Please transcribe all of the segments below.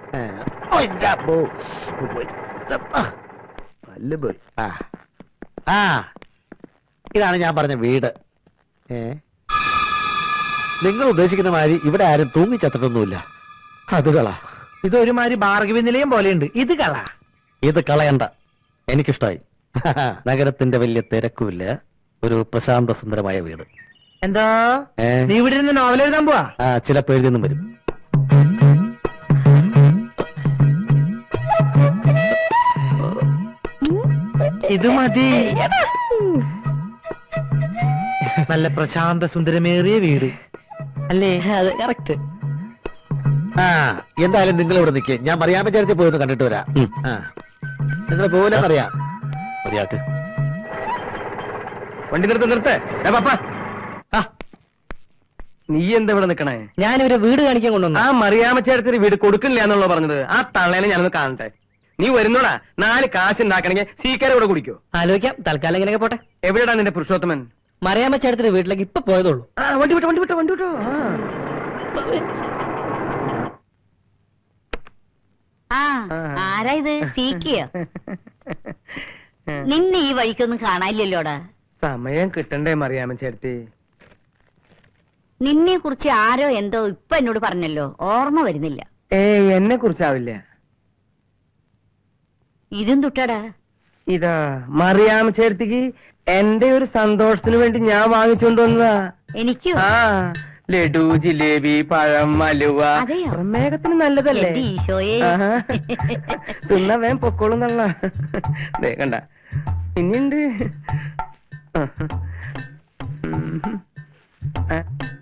ഏ, ഓ, ഇന്റെ അമ്മോ. പോയി. ആ, പല്ല് പോയി ആ ആ ഇതാണ് ഞാൻ പറഞ്ഞ വീട് ഏ നിങ്ങൾ ഉദ്ദേശിക്കുന്ന മാതിരി ഇവിടെ ആരും തൂങ്ങിച്ചത്തിട്ടൊന്നുമില്ല അത് കള ഇത് ഒരുമാതിരി ഭാർഗവി നിലയം പോലെയുണ്ട് ഇത് കള ഇത് കളയണ്ട എനിക്കിഷ്ടായി നഗരത്തിന്റെ വലിയ തിരക്കുമില്ല ഒരു പ്രശാന്ത സുന്ദരമായ വീട് എന്താ ഏ നീ ഇവിടെ ഇരുന്ന് നോവൽ എഴുതാൻ പോവാ ആ ചിലപ്പോ എഴുതിയൊന്നും വരും ഇത് മതി നല്ല പ്രശാന്ത സുന്ദരമേറിയ വീട് അല്ലേ അത് കറക്റ്റ് ആ എന്തായാലും നിങ്ങൾ ഇവിടെ നിൽക്കേ ഞാൻ മറിയാമ്മ ചേർത്തി പോയി ഒന്ന് കണ്ടിട്ട് വരാം ആ നിങ്ങൾ പോലെന്നറിയാം മതിയാക്ക് വണ്ടി നിർത്ത് നിർത്ത് ഏ, പപ്പ ആ, നീ എന്താ ഇവിടെ നിക്കണേ ഞാനൊരു വീട് കാണിക്കാൻ ആ കൊണ്ടുവന്നു മറിയാമ്മച്ചേടത്തിന് വീട് കൊടുക്കില്ല എന്നുള്ള പറഞ്ഞത് ആ തള്ളേനെ ഞാനൊന്ന് കാണട്ടെ നീ വരുന്നോടാ നാല് കാശ് ഉണ്ടാക്കണമെങ്കിൽ സീക്കാരെ ഇവിടെ കുടിക്കോ ആലോചിക്കാം തൽക്കാലം ഇങ്ങനെയൊക്കെ പോട്ടെ എവിടെടാ നിന്റെ പുരുഷോത്തമൻ മറിയാമ്മ ചേട്ടത്തിന്റെ വീട്ടിലേക്ക് ഇപ്പൊ പോയതുള്ളൂ ആ വണ്ടി വിട്ടോ വണ്ടി വിട്ടോ വണ്ടി വിട്ടോ ആ. ആ ആരാ ഇത് സീക്കിയോ നിന്നെ ഈ വഴിക്കൊന്നും കാണാനില്ലല്ലോടാ സമയം കിട്ടണ്ടേ മറിയാമ്മച്ചേടത്തി നിന്നെ കുറിച്ച് ആരോ എന്തോ ഇപ്പൊ എന്നോട് പറഞ്ഞല്ലോ ഓർമ്മ വരുന്നില്ല ഏ എന്നെ കുറിച്ചാവില്ല ഇതും തുട്ടടാ ഇതാ മറിയാമ്മച്ചേടത്തിക്ക് എന്റെ ഒരു സന്തോഷത്തിന് വേണ്ടി ഞാൻ വാങ്ങിച്ചുകൊണ്ട് വന്നതാ എനിക്കോ ആ ലഡു ജിലേബി പഴം അലുവ അതെയോ? പ്രമേഹത്തിന് നല്ലതല്ലേ എന്റെ ഈശോയെ ആഹാ. തിന്നാ വേഗം പൊക്കോളും തള്ള ദേ കണ്ട ഇനിയുണ്ട് ആഹാ. ഉം. ആ,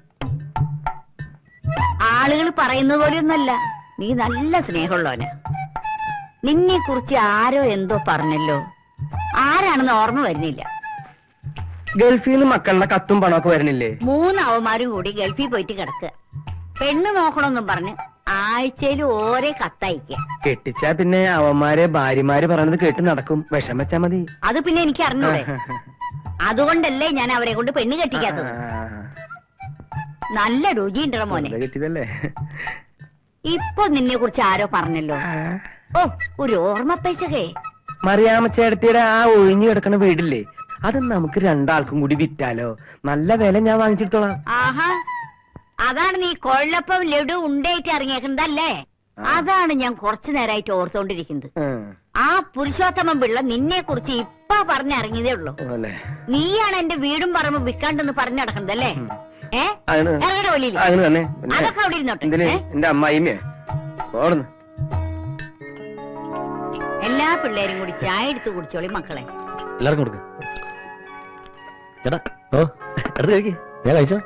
ആളുകൾ പറയുന്ന പോലെയൊന്നല്ല നീ നല്ല സ്നേഹമുള്ളവന് നിന്നെ കുറിച്ച് ആരോ എന്തോ പറഞ്ഞല്ലോ ആരാണെന്ന് ഓർമ്മ വരുന്നില്ല ഗൾഫിൽ നിന്ന് മക്കളുടെ കത്തും പണമൊക്കെ വരണില്ലേ മൂന്ന് അവന്മാരും കൂടി ഗൾഫിൽ പോയിട്ട് കിടക്കുക പെണ്ണ് നോക്കണമെന്നും പറഞ്ഞ് ആഴ്ചയിൽ ഓരോ കത്തയക്കുക കെട്ടിച്ചാ പിന്നെ അവന്മാരെ ഭാര്യമാര് പറയണത് കേട്ട് നടക്കും വിഷം വെച്ചാ മതി അത് പിന്നെ എനിക്ക് അറിഞ്ഞൂടെ അതുകൊണ്ടല്ലേ ഞാൻ അവരെ കൊണ്ട് പെണ്ണ് കെട്ടിക്കാത്തത് നല്ല രുചിയുണ്ടോ മോനെ വെറുതെ കെട്ടിയതല്ലേ ഇപ്പൊ നിന്നെ കുറിച്ച് ആരോ പറഞ്ഞല്ലോ ഓ ഒരു ഓർമ്മപ്പേശകേ മറിയാമ്മച്ചേടത്തിയുടെ ആ ഒഴിഞ്ഞു കിടക്കണ വീടില്ലേ അത് നമുക്ക് രണ്ടാൾക്കും കൂടി വിറ്റാലോ നല്ല വില ഞാൻ വാങ്ങിച്ചിട്ടോളാം ആഹാ അതാണ് നീ കൊള്ളപ്പം ലഡു ഉണ്ടേറ്റ് ഇറങ്ങിയേക്കുന്നതല്ലേ അതാണ് ഞാൻ കുറച്ചു നേരമായിട്ട് ഓർത്തോണ്ടിരിക്കുന്നത് ആ പുരുഷോത്തമൻ പിള്ള നിന്നെ കുറിച്ച് ഇപ്പൊ പറഞ്ഞിറങ്ങിയതേ ഉള്ളൂ അല്ലേ നീയാണ് എന്റെ വീടും പറമ്പും വിൽക്കാണ്ടെന്ന് പറഞ്ഞു നടക്കുന്നതല്ലേ ഏ അങ്ങനെ ഇറങ്ങടെ വെളിയിൽ അങ്ങനെ തന്നെ പിന്നെ അതൊക്കെ അവിടെ ഇരുന്നോട്ടെ എന്തിന് ഏ? എന്റെ അമ്മായിമ്മേ ഓടുന്നു എല്ലാ പിള്ളേരും കൂടി ചായ എടുത്ത് കുടിച്ചോളി മക്കളെ എല്ലാവർക്കും കൊടുക്ക ചേട്ടാ ഓ എടുത്ത് കഴിക്ക് ഞാൻ കഴിച്ചോ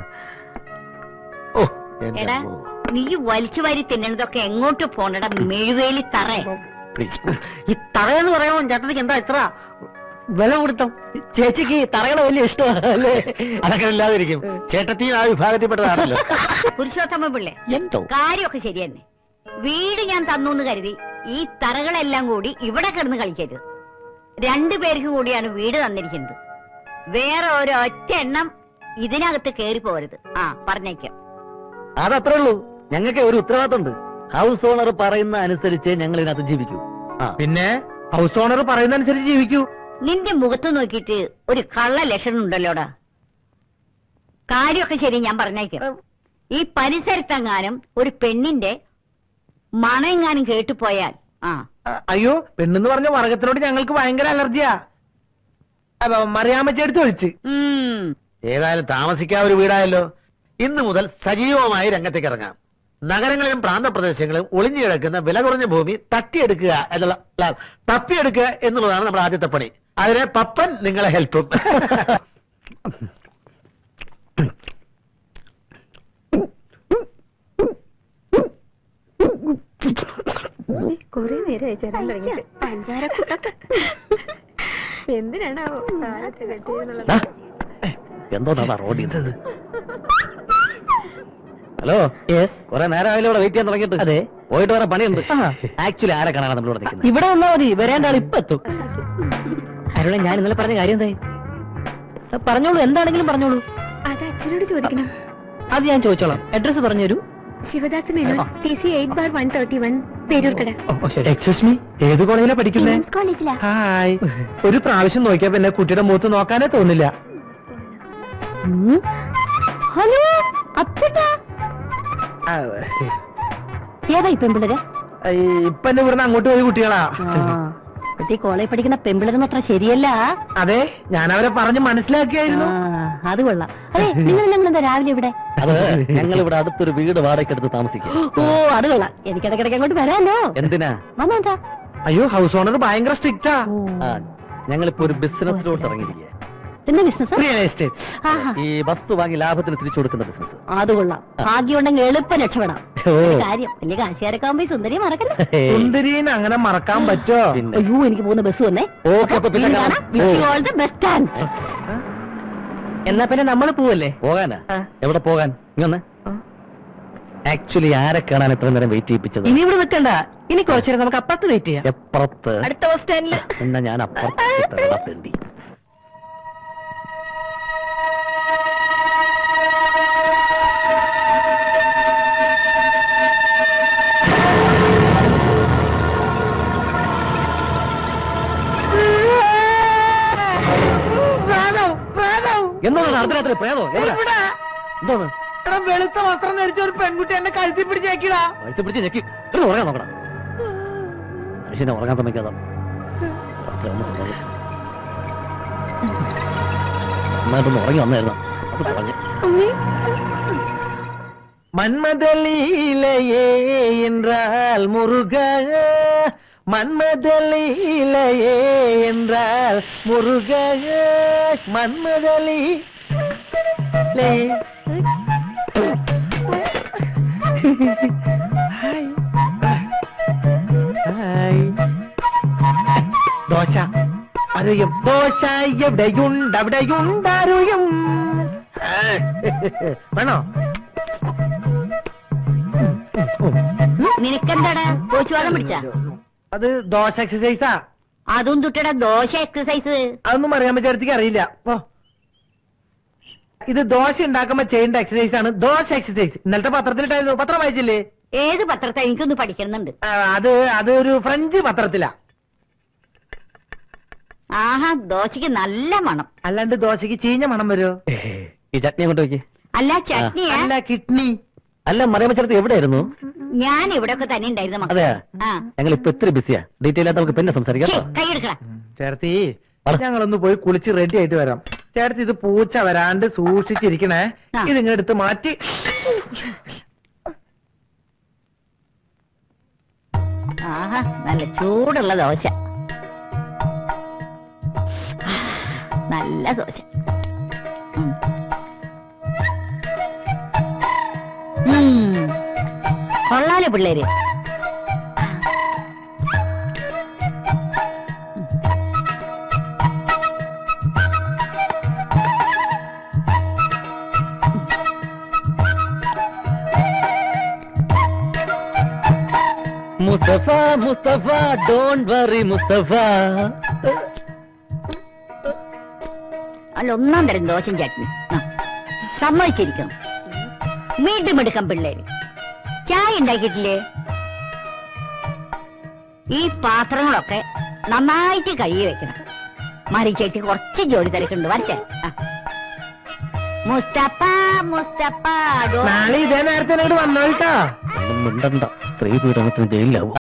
ഓ എന്റെ എടാ അമ്മോ. നീ വലിച്ചു വാരി തിന്നണതൊക്കെ എങ്ങോട്ട് പോണടാ മെഴുവേലി തറ Please. ഈ തറയെന്ന് പറയുമ്പോൾ ചേട്ടനിക്ക് എന്താ ഇത്ര വില കൊടുത്തം ചേച്ചിക്ക് തറകളെ വലിയ ഇഷ്ടമാണ് അല്ലേ അതൊക്കെ ഇല്ലാതിരിക്കും ചേട്ടത്തിയും ആ വിഭാഗത്തിൽപ്പെട്ടതാണല്ലോ പുരുഷോത്തമ പിള്ളേ എന്തോ കാര്യമൊക്കെ ശരി തന്നെ വീട് ഞാൻ തന്നു എന്ന് കരുതി ഈ തറകളെല്ലാം കൂടി ഇവിടെ കിടന്ന് കളിക്കരുത് രണ്ടു പേർക്ക് കൂടിയാണ് വീട് തന്നിരിക്കുന്നത് വേറെ ഒരൊറ്റ എണ്ണം ഇതിനകത്ത് കേറി പോരുത് ആ പറഞ്ഞേക്കാം അതത്രേ ഉള്ളൂ ഞങ്ങൾക്ക് ഒരു ഉത്തരവാദിത്തമുണ്ട് ഹൗസ് ഓണർ പറയുന്ന അനുസരിച്ച് ഞങ്ങൾ ഇതിനകത്ത് ജീവിക്കൂ ആ പിന്നെ ഹൗസ് ഓണർ പറയുന്ന അനുസരിച്ച് ജീവിക്കൂ നിന്റെ മുഖത്ത് നോക്കിയിട്ട് ഒരു കള്ള ലക്ഷണം ഉണ്ടല്ലോടാ കാര്യമൊക്കെ ശരി ഞാൻ പറഞ്ഞേക്കാം ഈ പരിസരത്തെങ്ങാനും ഒരു പെണ്ണിന്റെ മണമെങ്ങാനും കേട്ടുപോയാൽ ആ അ- അയ്യോ പെണ്ണെന്ന് പറഞ്ഞ വർഗത്തിനോട് ഞങ്ങൾക്ക് ഭയങ്കര അലർജിയാ അപ്പൊ മറിയാമ്മച്ചേടുത്ത് ഒഴിച്ച് ഉം ഏതായാലും താമസിക്കാൻ ഒരു വീടായല്ലോ ഇന്ന് മുതൽ സജീവമായി രംഗത്തേക്ക് ഇറങ്ങാം നഗരങ്ങളിലും പ്രാന്തപ്രദേശങ്ങളിലും ഒളിഞ്ഞു കിടക്കുന്ന വില കുറഞ്ഞ ഭൂമി തട്ടിയെടുക്കുക എന്നുള്ള അല്ല, തപ്പിയെടുക്കുക എന്നുള്ളതാണ് നമ്മുടെ ആദ്യത്തെ പണി അതിനെ പപ്പൻ നിങ്ങളെ ഹെൽപ്പും കൊറേ നേരമായി ചേരാൻ തുടങ്ങിയിട്ട് പഞ്ചാരക്കൂട്ടൊക്കെ എന്തിനാണാവോ കാലത്ത് കെട്ടിയെന്നുള്ളത് ദാ, എന്തോന്നാ റോഡിൽ നിന്ന് ഹലോ യെസ് കുറെ നേരമായാലും ഇവിടെ വെയിറ്റ് ചെയ്യാൻ തുടങ്ങിയിട്ട് അതെ. പോയിട്ട് വേറെ പണിയുണ്ട് ആ. ആക്ച്വലി ആരെ കാണാൻ നമ്മളിവിടെ നിൽക്കുന്നത് ഇവിടെ വന്നാ മതി വരേണ്ട ആൾ ഇപ്പൊ എത്തും അരുണ ഞാൻ ഇന്നലെ പറഞ്ഞ കാര്യം എന്തായി ആ, പറഞ്ഞോളൂ എന്താണെങ്കിലും പറഞ്ഞോളൂ അത് അച്ഛനോട് ചോദിക്കണം അത് ഞാൻ ചോദിച്ചോളാം അഡ്രസ് പറഞ്ഞു തരൂ Shivadas Menon T C eight bar one thirty one Peroorkada excuse me ഏത് കോളേജിലാ പഠിക്കുന്നേ വിമൻസ് കോളേജിലാ ഹായ് ഒരു പ്രാവശ്യം നോക്കിയാ പിന്നെ കുട്ടിയുടെ മുഖത്ത് നോക്കാനേ തോന്നില്ല ഹലോ അപ്പട്ടാ ആ, ഏതാ ഈ പെമ്പിളര് ഈ ഇപ്പൊ എന്നെ ഇവിടുന്ന് അങ്ങോട്ട് പോയി കുട്ടികളാ കുട്ടി കോളേജ് പഠിക്കുന്ന പെമ്പിളരൊന്നും അത്ര ശരിയല്ല അതെ ഞാൻ അവരെ പറഞ്ഞ് മനസ്സിലാക്കിയായിരുന്നു ആ, അത് കൊള്ളാം അതെ നിങ്ങൾ എന്താ രാവിലെ ഇവിടെ അത് ഞങ്ങൾ ഇവിടെ അടുത്തൊരു വീട് വാടകയ്ക്കെടുത്ത് താമസിക്കും ഓ അത് കൊള്ളാം എനിക്ക് ഇടയ്ക്കിടയ്ക്ക് അങ്ങോട്ട് വരാലോ എന്തിനാ വന്നെന്താ അയ്യോ ഹൗസ് ഓണർ ഭയങ്കര സ്ട്രിക്റ്റാ ആ ഞങ്ങളിപ്പോ ഒരു ബിസിനസ്സിലോട്ട് ഇറങ്ങിയിരിക്കുക എന്താ ബിസിനസ് റിയൽ എസ്റ്റേറ്റ് ആഹാ ഈ വസ്തു വാങ്ങി ലാഭത്തിന് തിരിച്ചു കൊടുക്കുന്ന ബിസിനസ് അത് കൊള്ളാം ഭാഗ്യം ഉണ്ടെങ്കിൽ എളുപ്പം രക്ഷപ്പെടാം ഓ ഒരു കാര്യം വലിയ കാശുകാരൊക്കെ ആകുമ്പോ ഈ സുന്ദരി മറക്കല്ലേ സുന്ദരീനെ അങ്ങനെ മറക്കാൻ പറ്റോ പിന്നെ അയ്യോ എനിക്ക് പോകുന്ന ബസ് വന്നേ ഓക്കെ അപ്പൊ പിന്നെ കാണാം. ഓ. ബസ് സ്റ്റാൻഡ് എന്നാ പിന്നെ നമ്മൾ പോവല്ലേ പോകാനാ ആ. എവിടെ പോകാൻ ഇങ്ങനെ ആക്ച്വലി ആരെ കാണാൻ ഇത്ര നേരം വെയിറ്റ് ചെയ്യിപ്പിച്ചത് ഇനി ഇവിടെ നിൽക്കണ്ട ഇനി കുറച്ചേരം നമുക്ക് അപ്പുറത്ത് വെയിറ്റ് ചെയ്യാം എപ്പുറത്ത് അടുത്ത ബസ് സ്റ്റാൻഡില് എന്നാ ഞാൻ അപ്പുറത്ത് തേണ്ടി എന്താണ് അർദ്ധരാത്രി പ്രേതോ എവിടെ എന്തോന്ന് വെളുത്ത വസ്ത്രം ധരിച്ച ഒരു പെൺകുട്ടി എന്നെ കഴുത്തി പിടിച്ചേക്കിടാ വഴുത്തി പിടിച്ച് ഞെക്കി ഒരു ഉറങ്ങാൻ നോക്കണം മനുഷ്യനെ ഉറങ്ങാൻ സമ്മതിക്കാതെ രാത്രി ഒന്ന് തുറന്നു. നന്നായിട്ടൊന്ന് ഉറങ്ങി വന്നായിരുന്നു അത് പറഞ്ഞു மன்மதலீலையே என்றால் முருக மன்மதலீலையே என்றால் முருக மன்மதலி ദോശ അറിയും ദോശ എവിടെയുണ്ട് അവിടെയുണ്ടറിയും വേണോ നിനക്കെന്താടാ കോച്ചുവാദം പിടിച്ച അത് ദോശ എക്സസൈസാ അതും തുട്ടട ദോശ എക്സസൈസ് അതൊന്നും അറിയാൻ പറ്റിയ അറിയില്ല ഓ ഇത് ദോശ ഉണ്ടാക്കുമ്പോ ചെയ്യേണ്ട എക്സസൈസ് ആണ് ദോശ എക്സസൈസ് ഇന്നലത്തെ പത്രത്തിലിട്ടായിരുന്നു പത്രം വായിച്ചില്ലേ ഏത് പത്രത്തെ എനിക്കൊന്ന് പഠിക്കണമെന്നുണ്ട് ആ, അത് അത് ഒരു ഫ്രഞ്ച് പത്രത്തിലാ ആഹാ ദോശക്ക് നല്ല മണം അല്ലാണ്ട് ദോശക്ക് ചീഞ്ഞ മണം വരുമോ ഈ ചട്നി അങ്ങോട്ട് വെക്ക് അല്ല ചട്നിയാ അല്ല കിഡ്നി അല്ല മറിയാമ്മ ചേർത്ത് എവിടെയായിരുന്നു ഞാൻ ഇവിടെ ഒക്കെ തന്നെ ഉണ്ടായിരുന്നു അതെ മക്കളെ ആ ഞങ്ങൾ ഇപ്പൊ ഇത്തിരി ബിസിയാ ഡീറ്റെയിൽ ആയിട്ട് നമുക്ക് പിന്നെ സംസാരിക്കാം ഛെ, കേട്ടോ? കൈയെടുക്കടാ ചേർത്തി പറ. ഞങ്ങളൊന്ന് പോയി കുളിച്ച് റെഡി ആയിട്ട് വരാം ചേർത്തി ഇത് പൂച്ച വരാണ്ട് സൂക്ഷിച്ചിരിക്കണേ ആ. ഇതിങ്ങ് എടുത്ത് മാറ്റി ആഹാ നല്ല ചൂടുള്ള ദോശ ആ, നല്ല ദോശ ഉം. ഉം. കൊള്ളാലോ പിള്ളേര് മുസ്തഫ മുസ്തഫ ഡോണ്ട് വറി മുസ്തഫ അല്ല ഒന്നാം തരം ദോശയും ചട്നി ആ, സമ്മതിച്ചിരിക്കണം വീണ്ടും എടുക്കാം പിള്ളേര് ചായ ഉണ്ടാക്കിയിട്ടില്ലേ ഈ പാത്രങ്ങളൊക്കെ നന്നായിട്ട് കഴുകി വെക്കണം മറി ചേച്ചി കുറച്ച് ജോലി തിരക്കുണ്ട് വരച്ചേ ആ. മുസ്തഫ മുസ്തഫ ഡോ- നാളെ ഇതേ നേരത്തെ ഇങ്ങോട്ട് വന്നോട്ടാ ഒന്നും മിണ്ടണ്ട സ്ത്രീ പീഡനത്തിന് ജയിലിലാവും